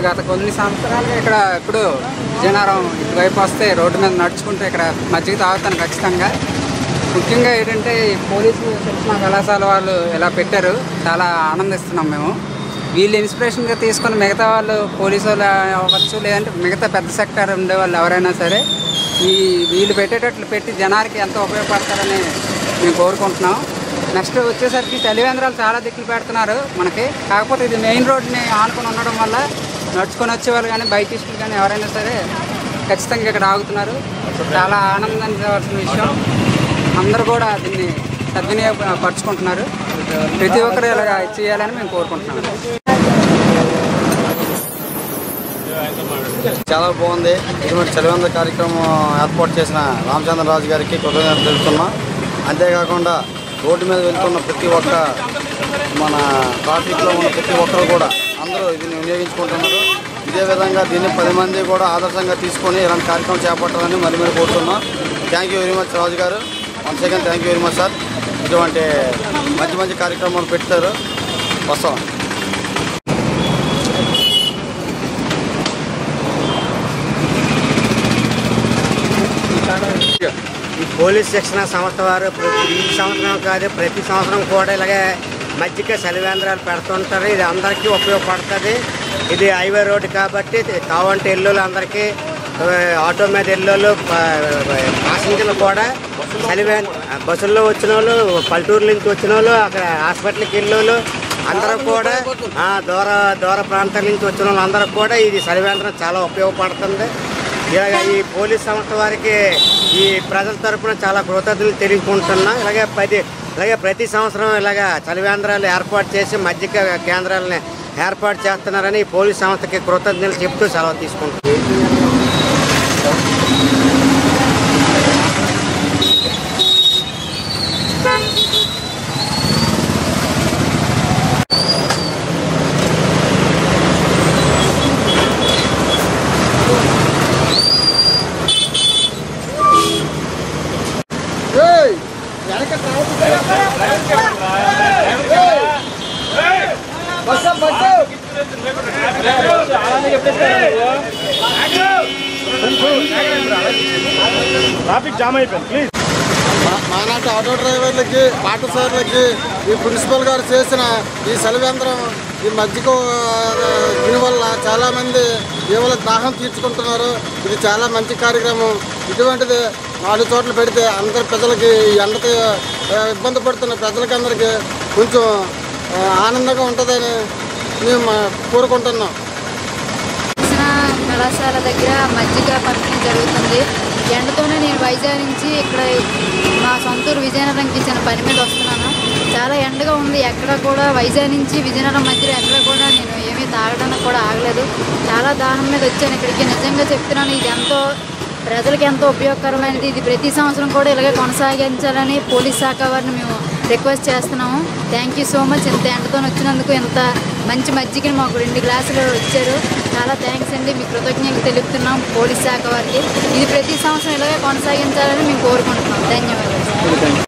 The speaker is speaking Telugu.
గత కొన్ని సంవత్సరాలుగా ఇక్కడ ఇప్పుడు విజయనగరం ఇటువైపు వస్తే రోడ్డు మీద నడుచుకుంటూ ఇక్కడ మజ్జిగ తాగుతాను ఖచ్చితంగా ముఖ్యంగా ఏంటంటే ఈ పోలీసు శిక్షణ కళాశాల వాళ్ళు ఇలా పెట్టారు చాలా ఆనందిస్తున్నాం మేము వీళ్ళు ఇన్స్పిరేషన్గా తీసుకొని మిగతా వాళ్ళు పోలీసు వాళ్ళు అవ్వచ్చు లేదంటే మిగతా పెద్ద సెక్టర్ ఉండే వాళ్ళు ఎవరైనా సరే ఈ వీళ్ళు పెట్టేటట్లు పెట్టి జనానికి ఎంతో ఉపయోగపడతారని మేము కోరుకుంటున్నాం నెక్స్ట్ వచ్చేసరికి చలివేంద్రాలు చాలా దిక్కులు పెడుతున్నారు మనకి కాకపోతే ఇది మెయిన్ రోడ్ని ఆనుకొని ఉండడం వల్ల నడుచుకొని వచ్చేవాళ్ళు కానీ బైకిస్టులు కానీ ఎవరైనా సరే ఖచ్చితంగా ఇక్కడ ఆగుతున్నారు చాలా ఆనందించవలసిన విషయం అందరూ కూడా దీన్ని సద్వినియోగపరుచుకుంటున్నారు ప్రతి ఒక్కరు ఇలా చేయాలని మేము కోరుకుంటున్నాం చాలా బాగుంది ఇటువంటి చలివంద కార్యక్రమం ఏర్పాటు చేసిన రామచంద్రరాజు గారికి కృతజ్ఞతలు తెలుపుతున్నాం అంతేకాకుండా రోడ్డు మీద వెళ్తున్న ప్రతి ఒక్క మన ట్రాఫిక్లో ఉన్న ప్రతి ఒక్కరు కూడా అందరూ దీన్ని వినియోగించుకుంటున్నారు ఇదే విధంగా దీన్ని పది మంది కూడా ఆదర్శంగా తీసుకొని ఇలాంటి కార్యక్రమం చేపట్టాలని మరి మరి కోరుతున్నాం thank you very much Raju garu one second thank you very much sir ఇటువంటి మంచి మంచి కార్యక్రమాలు పెడతారు వస్తాం ఈ పోలీస్ శిక్షణ సంస్థ వారు ప్రతి ఈ సంవత్సరం కాదు ప్రతి సంవత్సరం కూడా ఇలాగే మధ్యక చలివేంద్రాలు పెడుతుంటారు ఇది అందరికీ ఉపయోగపడుతుంది ఇది హైవే రోడ్డు కాబట్టి కావంటి ఇల్లులు అందరికీ ఆ, ఆటో మీద ఇల్లు ప్యాసింజర్లు కూడా చలివే బస్సుల్లో వచ్చిన వాళ్ళు పల్లెటూరు నుంచి వచ్చిన వాళ్ళు అక్కడ హాస్పిటల్కి వెళ్ళోళ్ళు అందరూ కూడా ఆ, దూర దూర ప్రాంతాల నుంచి వచ్చిన వాళ్ళు అందరూ కూడా ఇది చలివేంద్రం చాలా ఉపయోగపడుతుంది ఇలాగ ఈ పోలీస్ సంస్థ వారికి ఈ ప్రజల తరపున చాలా కృతజ్ఞతలు తెలియకుంటున్నా ఇలాగే పది ఇలాగే ప్రతి సంవత్సరం ఇలాగ చలివేంద్రాలు ఏర్పాటు చేసి మధ్య కేంద్రాలని ఏర్పాటు చేస్తున్నారని ఈ పోలీస్ సంస్థకి కృతజ్ఞతలు చెప్తూ సెలవు తీసుకుంటున్నాను ట్రాఫిక్ జామ్ అయిపోయింది ప్లీజ్ మా- మానాటి ఆటో డ్రైవర్లకి పాఠశాలలకి ఈ ప్రిన్సిపల్ గారు చేసిన ఈ సెలవేంద్రం ఈ మధ్యకు దీనివల్ల చాలామంది ఏవల దాహం తీర్చుకుంటున్నారు ఇది చాలా మంచి కార్యక్రమం ఇటువంటిది నాలుగు చోట్ల పెడితే అందరి ప్రజలకి ఈ ఎండతో ఆ, ఇబ్బంది పడుతున్న ప్రజలకి అందరికీ కొంచెం ఆ, ఆనందంగా ఉంటుందని మేము ఆ, కోరుకుంటున్నాం శిక్షణ కళాశాల దగ్గర మజ్జిగ పంపిణీ జరుగుతుంది ఎండతోనే నేను వైజాగ్ నుంచి ఇక్కడ మా సొంతూరు విజయనగరంకి చిన్న పని మీద వస్తున్నాను చాలా ఎండగా ఉంది ఎక్కడ కూడా వైజాగ్ నుంచి విజయనగరం మధ్యలో ఎక్కడ కూడా నేను ఏమీ తాగడానికి కూడా ఆగలేదు చాలా దాహం మీద వచ్చాను ఇక్కడికి నిజంగా చెప్తున్నాను ఇది ఎంతో ప్రజలకు ఎంతో ఉపయోగకరమైనది ఇది ప్రతి సంవత్సరం కూడా ఇలాగే కొనసాగించాలని పోలీస్ శాఖ వారిని మేము రిక్వెస్ట్ చేస్తున్నాము థ్యాంక్ యూ సో మచ్ ఇంత ఎండతో వచ్చినందుకు ఇంత మంచి మజ్జిగని మాకు రెండు గ్లాసులు ఇచ్చారు చాలా థ్యాంక్స్ అండి మీ కృతజ్ఞతలు తెలుపుతున్నాం పోలీస్ శాఖ వారికి ఇది ప్రతి సంవత్సరం ఇలాగే కొనసాగించాలని మేము కోరుకుంటున్నాం ధన్యవాదాలు